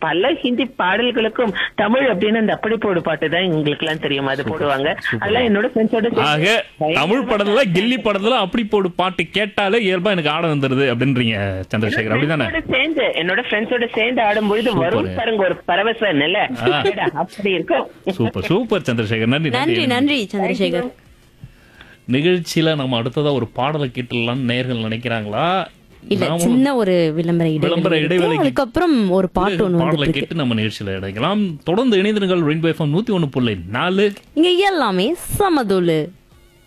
பல ஹிந்தி பாடல்களுக்கும் தமிழ் அப்படின்னு அந்த அப்படி போடு பாட்டு தான் எங்களுக்கு எல்லாம் தெரியும் அது போடுவாங்க அதெல்லாம் என்னோட ஃப்ரெண்ட்ஸோட ஆக தமிழ் படத்துல கில்லி படத்துல அப்படி போடு பாட்டு கேட்டாலே இயல்பா எனக்கு ஆட வந்துருது அப்படின்றீங்க சந்திரசேகர் அப்படிதானே சேர்ந்து என்னோட ஃப்ரெண்ட்ஸோட சேர்ந்து ஆடும்பொழுது வரும் Super. பாருங்க ஒரு பரவசம் இல்ல ஏடா, அப்படி இருக்கும் சூப்பர் சூப்பர் சந்திரசேகர் நன்றி நன்றி நன்றி சந்திரசேகர் நிகழ்ச்சியில நம்ம அடுத்ததா ஒரு பாடலை கேட்டுடலாம்னு நேர்கள் நினைக்கிறாங்களா இல்ல நாம சின்ன ஒரு விளம்பர விளம்பர இடைவெளி இடைவேளைக்கு இருக்கு. அதுக்கப்புறம் ஒரு பாட்டு ஒண்ணு பாடலை வந்துட்டு இருக்கு கேட்டு நம்ம நிகழ்ச்சியில இணைக்கலாம் தொடர்ந்து இணைந்திருங்கள் ரெயின்போ எஃப்எம் நூத்தி ஒண்ணு புள்ளி நாலு இங்க எல்லாமே சமதுளு